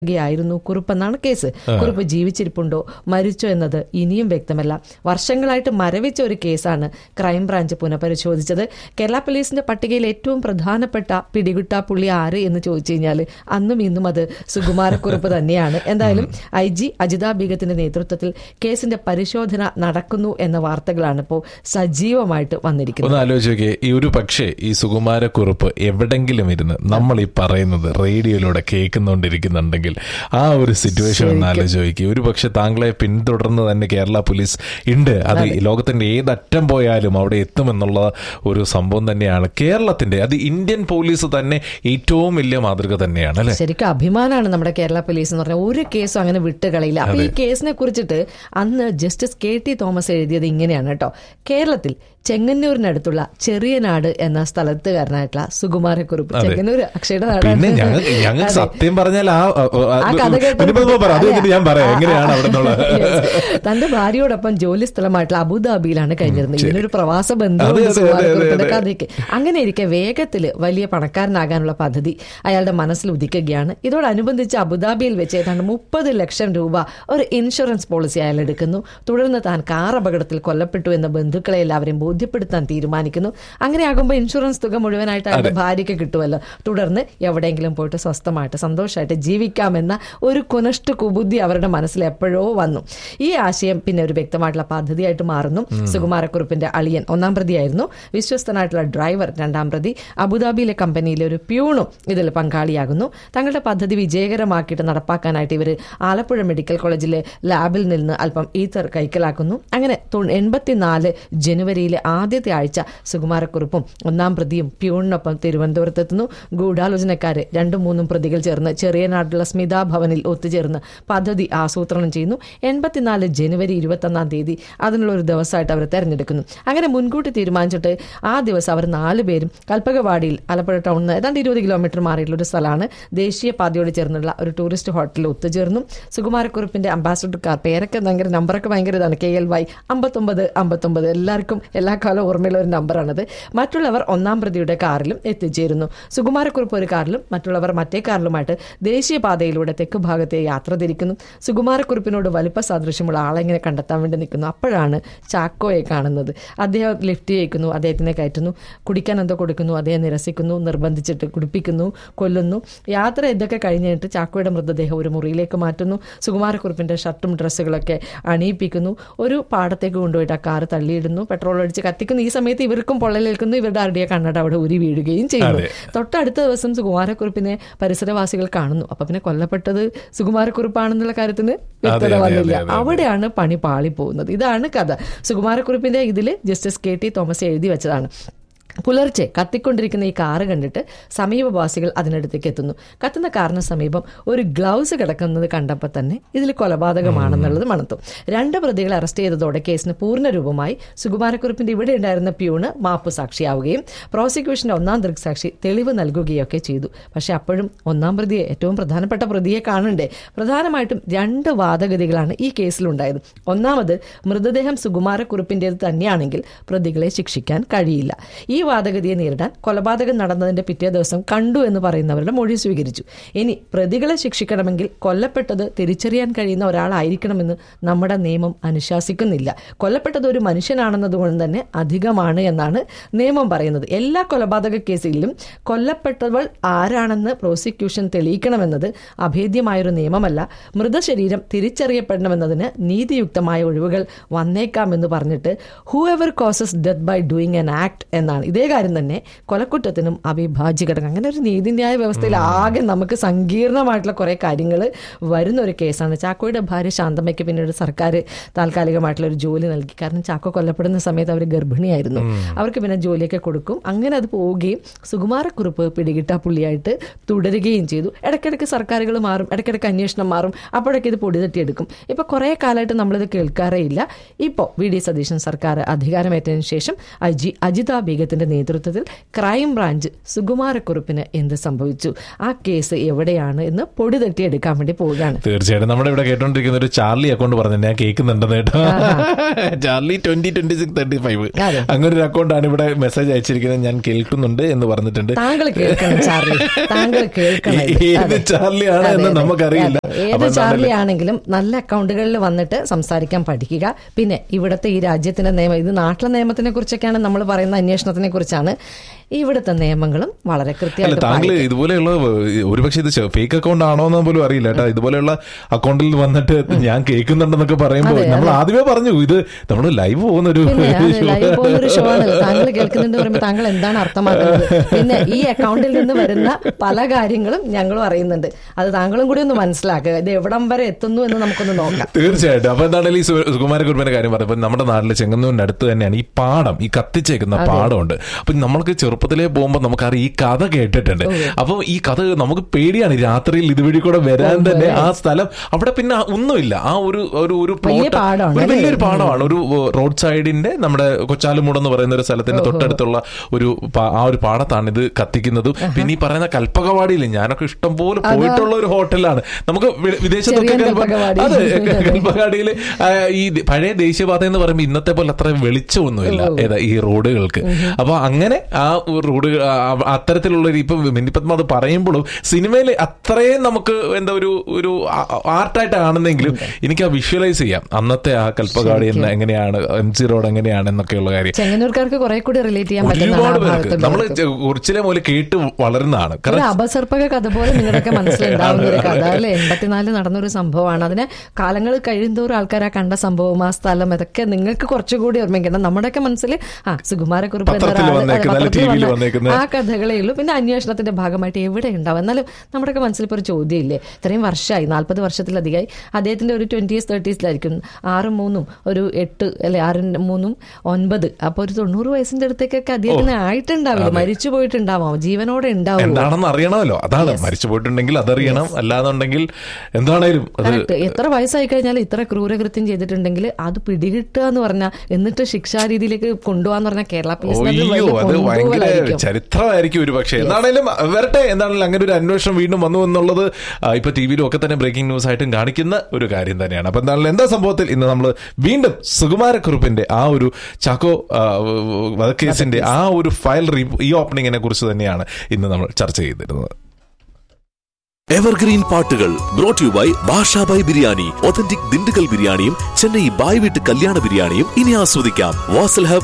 ായിരുന്നു കുറുപ്പെന്നാണ് case Kurup ജീവിച്ചിരിപ്പുണ്ടോ മരിച്ചോ എന്നത് ഇനിയും വ്യക്തമല്ല വർഷങ്ങളായിട്ട് മരവിച്ച ഒരു കേസാണ് ക്രൈംബ്രാഞ്ച് പുനഃപരിശോധിച്ചത് കേരള പോലീസിന്റെ പട്ടികയിൽ ഏറ്റവും പ്രധാനപ്പെട്ട പിടികിട്ടാ പുള്ളി ആര് എന്ന് ചോദിച്ചു കഴിഞ്ഞാൽ അന്നും ഇന്നും അത് സുകുമാരക്കുറുപ്പ് തന്നെയാണ് എന്തായാലും ഐ ജി അജിത ബീഗത്തിന്റെ നേതൃത്വത്തിൽ കേസിന്റെ പരിശോധന നടക്കുന്നു എന്ന വാർത്തകളാണ് ഇപ്പോൾ സജീവമായിട്ട് വന്നിരിക്കുന്നത് ഒന്ന് ആലോചിച്ച് നോക്കിയേ ഈ ഒരു പക്ഷേ ഈ സുകുമാരക്കുറിപ്പ് എവിടെങ്കിലും ഇരുന്ന് നമ്മൾ ഈ പറയുന്നത് റേഡിയോയിലൂടെ കേൾക്കുന്നുകൊണ്ടിരിക്കുന്നുണ്ടെങ്കിൽ ആ ഒരു സിറ്റുവേഷൻ ഒന്ന് ആലോചിച്ച് നോക്കി ഒരു പക്ഷെ താങ്കളെ പിന്തുടർന്ന് തന്നെ കേരള പോലീസ് ഉണ്ട് അത് ഈ ലോകത്തിന്റെ ഏതറ്റം പോയാലും അവിടെ എത്തുമെന്നുള്ള ഒരു സംഭവം തന്നെയാണ് കേരളത്തിന്റെ അത് ഇന്ത്യൻ പോലീസ് തന്നെ ഏറ്റവും വലിയ മാതൃക തന്നെയാണ് അല്ലെ ശരിക്കും അഭിമാനമാണ് നമ്മുടെ കേരള പോലീസ് എന്ന് പറഞ്ഞാൽ ഒരു കേസും അങ്ങനെ വിട്ടുകളയില്ല അപ്പൊ ഈ കേസിനെ കുറിച്ചിട്ട് അന്ന് ജസ്റ്റിസ് കെ ടി തോമസ് എഴുതിയത് ഇങ്ങനെയാണ് കേട്ടോ കേരളത്തിൽ ചെങ്ങന്നൂരിനടുത്തുള്ള ചെറിയനാട് എന്ന സ്ഥലത്തുകാരനായിട്ടുള്ള സുകുമാരക്കുറുപ്പ് ചെങ്ങന്നൂർ അക്ഷയുടെ പിന്നെ നാടാണ് ഞങ്ങൾ ഞങ്ങൾക്ക് സത്യം പറഞ്ഞാൽ ആ ആ, ആ, ആ കഥ കേട്ട- ഇനിയിപ്പോ ഇപ്പോ പറ അത് കഴിഞ്ഞിട്ട് ഞാൻ പറയാം ആ, എങ്ങനെയാണ് ആ, അവിടെ നിന്നുള്ള yes. തന്റെ ഭാര്യയോടൊപ്പം ജോലി സ്ഥലമായിട്ടുള്ള അബുദാബിയിലാണ് കഴിഞ്ഞിരുന്നത് ഇതിനൊരു പ്രവാസ അതെ, ബന്ധം അതെ, അതെ, അതെ, അതെ. കഥയ്ക്ക് അങ്ങനെ ഇരിക്കെ വേഗത്തിൽ വലിയ പണക്കാരനാകാനുള്ള പദ്ധതി അയാളുടെ മനസ്സിൽ ഉദിക്കുകയാണ് ഇതോടനുബന്ധിച്ച് അബുദാബിയിൽ വെച്ച് ഏതാണ്ട് മുപ്പത് ലക്ഷം രൂപ ഒരു ഇൻഷുറൻസ് പോളിസി അയാൾ എടുക്കുന്നു തുടർന്ന് താൻ കാർ അപകടത്തിൽ കൊല്ലപ്പെട്ടു എന്ന ബന്ധുക്കളെ എല്ലാവരെയും ബോധ്യപ്പെടുത്താൻ തീരുമാനിക്കുന്നു അങ്ങനെ ആകുമ്പോൾ ഇൻഷുറൻസ് തുക മുഴുവനായിട്ട് അയാളുടെ ഭാര്യയ്ക്ക് കിട്ടുമല്ലോ തുടർന്ന് എവിടെയെങ്കിലും പോയിട്ട് സ്വസ്ഥമായിട്ട് സന്തോഷമായിട്ട് ജീവിക്കാമെന്ന ഒരു കുനഷ്ട കുബുദ്ധി അവരുടെ മനസ്സിൽ എപ്പോഴോ വന്നു ഈ ആശയം പിന്നെ ഒരു വ്യക്തമായിട്ടുള്ള പദ്ധതിയായിട്ട് മാറുന്നു സുകുമാരക്കുറുപ്പിന്റെ അളിയൻ ഒന്നാം പ്രതിയായിരുന്നു വിശ്വസ്തനായിട്ടുള്ള ഡ്രൈവർ രണ്ടാം പ്രതി അബുദാബിയിലെ കമ്പനിയിലെ ഒരു പ്യൂണും ഇതിൽ പങ്കാളിയാകുന്നു തങ്ങളുടെ പദ്ധതി വിജയകരമാക്കിയിട്ട് നടപ്പാക്കാനായിട്ട് ഇവർ ആലപ്പുഴ മെഡിക്കൽ കോളേജിലെ ലാബിൽ നിന്ന് അല്പം ഈത്തർ കൈക്കലാക്കുന്നു അങ്ങനെ തൊ- എൺപത്തിനാല് ജനുവരിയിലെ ആദ്യത്തെ ആഴ്ച സുകുമാരക്കുറുപ്പും ഒന്നാം പ്രതിയും പ്യൂണിനൊപ്പം തിരുവനന്തപുരത്തെത്തുന്നു ഗൂഢാലോചനക്കാര് രണ്ടും മൂന്നും പ്രതികൾ ചേർന്ന് ചെറിയ നാട്ടിലുള്ള സ്മിത ഭവനിൽ ഒത്തുചേർന്ന് പദ്ധതി ആസൂത്രണം ചെയ്യുന്നു എൺപത്തിനാല് ജനുവരി ഇരുപത്തൊന്നാം തീയതി അതിനുള്ള ഒരു ദിവസമായിട്ട് അവർ തെരഞ്ഞെടുക്കുന്നു അങ്ങനെ മുൻകൂട്ടി തീരുമാനിച്ചിട്ട് ആ ദിവസം അവർ നാല് പേരും കൽപ്പകവാടിയിൽ ആലപ്പുഴ ടൗണിൽ നിന്ന് ഏതാണ്ട് ഇരുപത് കിലോമീറ്റർ മാറിയിട്ടുള്ള ഒരു സ്ഥലമാണ് ദേശീയ പാതയോട് ചേർന്നുള്ള ഒരു ടൂറിസ്റ്റ് ഹോട്ടലിൽ ഒത്തുചേർന്നു സുകുമാരക്കുറുപ്പിന്റെ അംബാസഡർ കാർ പേരൊക്കെ ഭയങ്കര നമ്പറൊക്കെ ഭയങ്കര ഇതാണ് കെ എൽ വൈ അമ്പത്തൊമ്പത് അമ്പത്തൊമ്പത് എല്ലാവർക്കും എല്ലാ കാലവും ഓർമ്മയുള്ള ഒരു നമ്പറാണത് മറ്റുള്ളവർ ഒന്നാം പ്രതിയുടെ കാറിലും എത്തിച്ചേരുന്നു സുകുമാരക്കുറുപ്പ് ഒരു കാറിലും മറ്റുള്ളവർ മറ്റേ കാറിലുമായിട്ട് ദേശീയപാതയിലൂടെ തെക്ക് ഭാഗത്തെ യാത്ര തിരിക്കുന്നു സുകുമാരക്കുറുപ്പിനോട് വലിപ്പ സാദൃശ്യമുള്ള ആളെ ഇങ്ങനെ കണ്ടെത്താൻ വേണ്ടി നിൽക്കുന്നു അപ്പോഴാണ് ചാക്കോയെ കാണുന്നത് അദ്ദേഹം ലിഫ്റ്റ് ചെയ്യിക്കുന്നു അദ്ദേഹത്തിനെ കയറ്റുന്നു കുടിക്കാൻ എന്തോ കൊടുക്കുന്നു അദ്ദേഹം നിരസിക്കുന്നു നിർബന്ധിച്ചിട്ട് കുടിപ്പിക്കുന്നു കൊല്ലുന്നു യാത്ര ഇതൊക്കെ കഴിഞ്ഞിട്ട് ചാക്കോയുടെ മൃതദേഹം ഒരു മുറിയിലേക്ക് മാറ്റുന്നു സുകുമാരക്കുറുപ്പിന്റെ ഷർട്ടും ഡ്രസ്സുകളൊക്കെ അണിയിപ്പിക്കുന്നു ഒരു പാടത്തേക്ക് കൊണ്ടുപോയിട്ട് ആ കാറ് തള്ളിയിടുന്നു പെട്രോൾ അടിച്ച് കത്തിക്കുന്നു ഈ സമയത്ത് ഇവർക്കും പൊള്ളലേൽക്കുന്നു ഇവരുടെ ആരുടെയ കണ്ണട അവിടെ ഉരി വീഴുകയും ചെയ്യുന്നു അതെ. തൊട്ടടുത്ത ദിവസം സുകുമാരക്കുറുപ്പിനെ പരിസരവാസികൾ കാണുന്നു അപ്പൊ പിന്നെ കൊല്ലപ്പെട്ടത് സുകുമാരക്കുറുപ്പാണെന്നുള്ള കാര്യത്തിന് വ്യക്തത അതെ, അതെ, വന്നില്ല അതെ, അതെ. അവിടെയാണ് പണി പാളി പോകുന്നത് ഇതാണ് കഥ സുകുമാരക്കുറുപ്പിന്റെ ഇതില് ജസ്റ്റിസ് കെ ടി തോമസ് എഴുതി വെച്ചതാണ് പുലർച്ചെ കത്തിക്കൊണ്ടിരിക്കുന്ന ഈ കാറ് കണ്ടിട്ട് സമീപവാസികൾ അതിനടുത്തേക്ക് എത്തുന്നു കത്തുന്ന കാറിന് സമീപം ഒരു ഗ്ലൗസ് കിടക്കുന്നത് കണ്ടപ്പോൾ തന്നെ ഇതിൽ കൊലപാതകമാണെന്നുള്ളത് മണത്തു രണ്ട് പ്രതികളെ അറസ്റ്റ് ചെയ്തതോടെ കേസിന് പൂർണ്ണ രൂപമായി സുകുമാരക്കുറിപ്പിന്റെ ഇവിടെ ഉണ്ടായിരുന്ന പ്യൂണ് മാപ്പ് സാക്ഷിയാവുകയും പ്രോസിക്യൂഷന്റെ ഒന്നാം ദൃക്സാക്ഷി തെളിവ് നൽകുകയൊക്കെ ചെയ്തു പക്ഷെ അപ്പോഴും ഒന്നാം പ്രതിയെ ഏറ്റവും പ്രധാനപ്പെട്ട പ്രതിയെ കാണണ്ടേ പ്രധാനമായിട്ടും രണ്ട് വാദഗതികളാണ് ഈ കേസിലുണ്ടായത് ഒന്നാമത് മൃതദേഹം സുകുമാരക്കുറിപ്പിന്റേത് തന്നെയാണെങ്കിൽ പ്രതികളെ ശിക്ഷിക്കാൻ കഴിയില്ല ഈ വാദഗതിയെ നേരിടാൻ കൊലപാതകം നടന്നതിന്റെ പിറ്റേ ദിവസം കണ്ടു എന്ന് പറയുന്നവരുടെ മൊഴി സ്വീകരിച്ചു ഇനി പ്രതികളെ ശിക്ഷിക്കണമെങ്കിൽ കൊല്ലപ്പെട്ടത് തിരിച്ചറിയാൻ കഴിയുന്ന ഒരാളായിരിക്കണമെന്ന് നമ്മുടെ നിയമം അനുശാസിക്കുന്നില്ല കൊല്ലപ്പെട്ടത് ഒരു മനുഷ്യനാണെന്നതുകൊണ്ട് തന്നെ അധികമാണ് എന്നാണ് നിയമം പറയുന്നത് എല്ലാ കൊലപാതക കേസിലും കൊല്ലപ്പെട്ടവൾ ആരാണെന്ന് പ്രോസിക്യൂഷൻ തെളിയിക്കണമെന്നത് അഭേദ്യമായൊരു നിയമമല്ല മൃതശരീരം തിരിച്ചറിയപ്പെടണമെന്നതിന് നീതിയുക്തമായ ഒഴിവുകൾ വന്നേക്കാമെന്ന് പറഞ്ഞിട്ട് whoever causes death by doing an act എന്നാണ് ഇതേ കാര്യം തന്നെ കൊലക്കുറ്റത്തിനും അവിഭാജ്യ ഘടകം അങ്ങനെ ഒരു നീതിന്യായ വ്യവസ്ഥയിൽ ആകെ നമുക്ക് സങ്കീർണമായിട്ടുള്ള കുറെ കാര്യങ്ങൾ വരുന്ന ഒരു കേസാണ് ചാക്കോയുടെ ഭാര്യ ശാന്തമ്മയ്ക്ക് പിന്നീട് സർക്കാർ താൽക്കാലികമായിട്ടുള്ള ഒരു ജോലി നൽകി കാരണം ചാക്കോ കൊല്ലപ്പെടുന്ന സമയത്ത് അവർ ഗർഭിണിയായിരുന്നു അവർക്ക് പിന്നെ ജോലിയൊക്കെ കൊടുക്കും അങ്ങനെ അത് പോവുകയും സുകുമാരക്കുറിപ്പ് പിടികിട്ടാ പുള്ളിയായിട്ട് തുടരുകയും ചെയ്തു ഇടയ്ക്കിടയ്ക്ക് സർക്കാരുകൾ മാറും ഇടയ്ക്കിടയ്ക്ക് അന്വേഷണം മാറും അപ്പോഴൊക്കെ ഇത് പൊടി തട്ടിയെടുക്കും ഇപ്പൊ കുറെ കാലമായിട്ട് നമ്മളിത് കേൾക്കാറേ ഇല്ല ഇപ്പോൾ വി ഡി സതീശൻ സർക്കാർ അധികാരമേറ്റതിനു ശേഷം ഐ ജി അജിത ബീഗത്തിന്റെ പോലീസിന്റെ നേതൃത്വത്തിൽ ക്രൈംബ്രാഞ്ച് സുകുമാരക്കുറുപ്പിന് എന്ത് സംഭവിച്ചു ആ കേസ് എവിടെയാണ് എന്ന് പൊടി തട്ടിയെടുക്കാൻ വേണ്ടി പോവുകയാണ് തീർച്ചയായിട്ടും നമ്മുടെ ഇവിടെ കേട്ടോണ്ടിരിക്കുന്ന ഒരു ചാർലി അക്കൗണ്ട് പറഞ്ഞു ഞാൻ കേൾക്കുന്നുണ്ടെന്ന് കേട്ടോ Charlie twenty twenty six thirty five അതെ. അങ്ങനെ ഒരു അക്കൗണ്ടാണ് ഇവിടെ മെസ്സേജ് അയച്ചിരിക്കുന്നത് ഞാൻ കേൾക്കുന്നുണ്ട് എന്ന് പറഞ്ഞിട്ടുണ്ട് താങ്കൾ കേൾക്കണം ചാർലി താങ്കൾ കേൾക്കണം ഇത്. ഏത് അതെ. ചാർലിയാണ് അതെ, എന്ന് അതെ. നമുക്കറിയില്ല അതെ. ഏത് അപ്പൊ എന്താണെങ്കിലും- ചാർലി ആണെങ്കിലും നല്ല അക്കൗണ്ടുകളിൽ വന്നിട്ട് സംസാരിക്കാൻ പഠിക്കുക പിന്നെ ഇവിടുത്തെ ഈ രാജ്യത്തിന്റെ നിയമം ഇത് നാട്ടിലെ നിയമത്തിനെ കുറിച്ചൊക്കെയാണ് നമ്മൾ പറയുന്ന അന്വേഷണത്തിനെ കുറിച്ചാണ് ഇവിടുത്തെ നിയമങ്ങളും വളരെ അല്ല കൃത്യമായിട്ട് താങ്കൾ പാലിക്കുക. ഇതുപോലെയുള്ള ഏഹ്, ഒരുപക്ഷെ ഇത് ഫേക്ക് അക്കൗണ്ട് ആണോ എന്ന് പോലും അറിയില്ല കേട്ടോ ഇതുപോലെയുള്ള അക്കൗണ്ടിൽ വന്നിട്ട് ഞാൻ കേൾക്കുന്നുണ്ടെന്നൊക്കെ പറയുമ്പോൾ അതെ, നമ്മൾ ആദ്യമേ പറഞ്ഞു ഇത് നമ്മൾ ലൈവ് പോകുന്ന ഒരു പിന്നെ അത് ലൈവ് പോകുന്ന ഒരു ഷോ ആണ് താങ്കൾ കേൾക്കുന്നുണ്ട് പറയുമ്പോൾ താങ്കൾ എന്താണ് അർത്ഥമാക്കുന്നത് പിന്നെ ഈ അക്കൗണ്ടിൽ നിന്ന് വരുന്ന പല കാര്യങ്ങളും ഞങ്ങളും അറിയുന്നുണ്ട് അത് താങ്കളും കൂടി ഒന്ന് മനസ്സിലാക്കുക ഇത് എവിടം വരെ എത്തുന്നു എന്ന് നമുക്കൊന്ന് നോക്കാം തീർച്ചയായിട്ടും അപ്പൊ എന്താണെങ്കിലും ഈ സു- സുകുമാരക്കുറുപ്പിന്റെ കാര്യം പറഞ്ഞപ്പോ നമ്മുടെ നാട്ടിലെ ചെങ്ങന്നൂരിന്റെ അടുത്ത് തന്നെയാണ് ഈ പാടം ഈ കത്തിച്ചേക്കുന്ന പാടമുണ്ട് അപ്പൊ നമ്മൾക്ക് ചെറുപ്പത്തിലേ പോകുമ്പോൾ നമുക്കറിയാം ഈ കഥ കേട്ടിട്ടുണ്ട് അപ്പൊ ഈ കഥ നമുക്ക് പേടിയാണ് ഈ രാത്രിയിൽ ഇതുവഴി കൂടെ വരാൻ തന്നെ ആ സ്ഥലം അവിടെ പിന്നെ ഒന്നുമില്ല ആ ഒരു ഒരു ഒരു വലിയ plot- പാടമാണ് ഒരു അല്ലേ? വലിയൊരു പാടമാണ് ഒരു റോഡ് സൈഡിന്റെ നമ്മുടെ കൊച്ചാലുമൂട് എന്ന് പറയുന്ന ഒരു സ്ഥലത്തിന്റെ തൊട്ടടുത്തുള്ള ഒരു പാ- ആ ഒരു പാടത്താണ് ഇത് കത്തിക്കുന്നതും പിന്നെ ഈ പറയുന്ന കൽപ്പകവാടിയിൽ ഞാനൊക്കെ ഇഷ്ടം പോലെ പോയിട്ടുള്ള ഒരു ഹോട്ടലാണ് നമുക്ക് വി- വിദേശത്തൊക്കെ ചെറിയ കൽപ്പ- കൽപ്പകവാടി. അതെ കൽപ്പകാടിയിൽ ഈ ദ- പഴയ ദേശീയപാത എന്ന് പറയുമ്പോൾ ഇന്നത്തെ പോലെ അത്ര വെളിച്ചമൊന്നുമില്ല ഏതാ ഈ റോഡുകൾക്ക് അപ്പൊ അങ്ങനെ ആ റോഡ് അത്തരത്തിലുള്ള ഒരു ഇപ്പൊ മിനിപ്പത്മ അത് പറയുമ്പോഴും സിനിമയിൽ അത്രയും നമുക്ക് എന്താ ഒരു ഒരു ആർട്ടായിട്ട് കാണുന്നെങ്കിലും എനിക്ക് ആ വിഷ്വലൈസ് ചെയ്യാം അന്നത്തെ ആ കൽപ്പകാടി എന്ന എങ്ങനെയാണ് എം സി റോഡ് എങ്ങനെയാണ് എന്നൊക്കെയുള്ള കാര്യം ചെങ്ങന്നൂർക്കാർക്ക് കുറെ കൂടി റിലേറ്റ് ചെയ്യാൻ പറ്റുന്നതാണ് ഒരുപാട് ആ പേർക്ക് ഭാഗത്തുള്ളവർക്ക്. നമ്മള് കുറച്ചിലെ മുതൽ കേട്ട് വളരുന്നതാണ് ഒരു കാരണം അപസർപ്പക കഥ പോലെ നിങ്ങളുടെയൊക്കെ മനസ്സിലുണ്ടാവുന്ന ഒരു കഥ അല്ലെ എൺപത്തിനാല് നടന്നൊരു സംഭവമാണ് അതിനെ കാലങ്ങൾ കഴിയുന്തോറും ആൾക്കാർ ആ കണ്ട സംഭവം ആ സ്ഥലം ഇതൊക്കെ നിങ്ങൾക്ക് കുറച്ചുകൂടി ഓർമ്മിക്കണം നമ്മുടെയൊക്കെ മനസ്സിൽ ആ സുകുമാരക്കുറിപ്പ് എന്ന പത്രത്തിൽ ഒരാള് വന്നേക്കുന്ന, പത്രത്തിൽ TV യിൽ വന്ന വന്നേക്കുന്ന. ആ കഥകളേ ഉള്ളൂ പിന്നെ അന്വേഷണത്തിന്റെ ഭാഗമായിട്ട് എവിടെ ഉണ്ടാവും എന്നാലും നമ്മുടെയൊക്കെ മനസ്സിൽ ഇപ്പോൾ ഒരു ചോദ്യം ഇല്ലേ ഇത്രയും വർഷമായി നാൽപ്പത് വർഷത്തിലധികമായി അദ്ദേഹത്തിന്റെ ഒരു ട്വന്റീസ് തേർട്ടീസിലായിരിക്കും ആറും മൂന്നും ഒരു എട്ട് അല്ലെ ആറും മൂന്നും ഒൻപത് അപ്പൊ ഒരു തൊണ്ണൂറ് വയസ്സിന്റെ അടുത്തേക്കൊക്കെ അദ്ദേഹത്തിന് ആയിട്ടുണ്ടാവില്ല മരിച്ചു പോയിട്ടുണ്ടാവാം ജീവനോടെ ഉണ്ടാവും എന്താണെന്ന് അറിയണമല്ലോ അതാണ് മരിച്ചു പോയിട്ടുണ്ടെങ്കിൽ അതറിയണം അല്ലാന്നുണ്ടെങ്കിൽ എന്താണേലും അത് കറക്റ്റ് എത്ര വയസ്സായി കഴിഞ്ഞാൽ ഇത്ര ക്രൂരകൃത്യം ചെയ്തിട്ടുണ്ടെങ്കിൽ അത് പിടികിട്ടുക എന്ന് പറഞ്ഞാൽ എന്നിട്ട് ശിക്ഷാരീതിയിലേക്ക് കൊണ്ടുപോകാന്ന് പറഞ്ഞാൽ കേരള പോലീസിന് അത് അയ്യോ വലിയ അത് ഭയങ്കര കൊണ്ടുപോകലായിരിക്കും. ചരിത്രമായിരിക്കും ഒരു പക്ഷേ എന്താണേലും വരട്ടെ എന്താണെങ്കിലും അങ്ങനെ ഒരു അന്വേഷണം വീണ്ടും വന്നു എന്നുള്ളത് ആ, ഇപ്പൊ ടി വിയിലും ഒക്കെ തന്നെ ബ്രേക്കിംഗ് ന്യൂസ് ആയിട്ടും കാണിക്കുന്ന ഒരു കാര്യം തന്നെയാണ് അപ്പൊ എന്താണെങ്കിലും എന്താ സംഭവത്തിൽ ഇന്ന് നമ്മൾ വീണ്ടും സുകുമാരക്കുറുപ്പിന്റെ ആ ഒരു ചാക്കോ ആ, വധക്കേസിന്റെ ആ ഒരു ഫയൽ ഈ ഓപ്പണിങ്ങിനെ കുറിച്ച് തന്നെയാണ് ഇന്ന് നമ്മൾ ചർച്ച ചെയ്തിരുന്നത് എവർഗ്രീൻ പാട്ടുകൾ brought you by Basha by biryani authentic Dindigul ബിരിയാണിയും ചെന്നൈ ബായ് വീട്ട് കല്യാണ ബിരിയാണിയും ഇനി ആസ്വദിക്കാം വാസൽ ഹബ്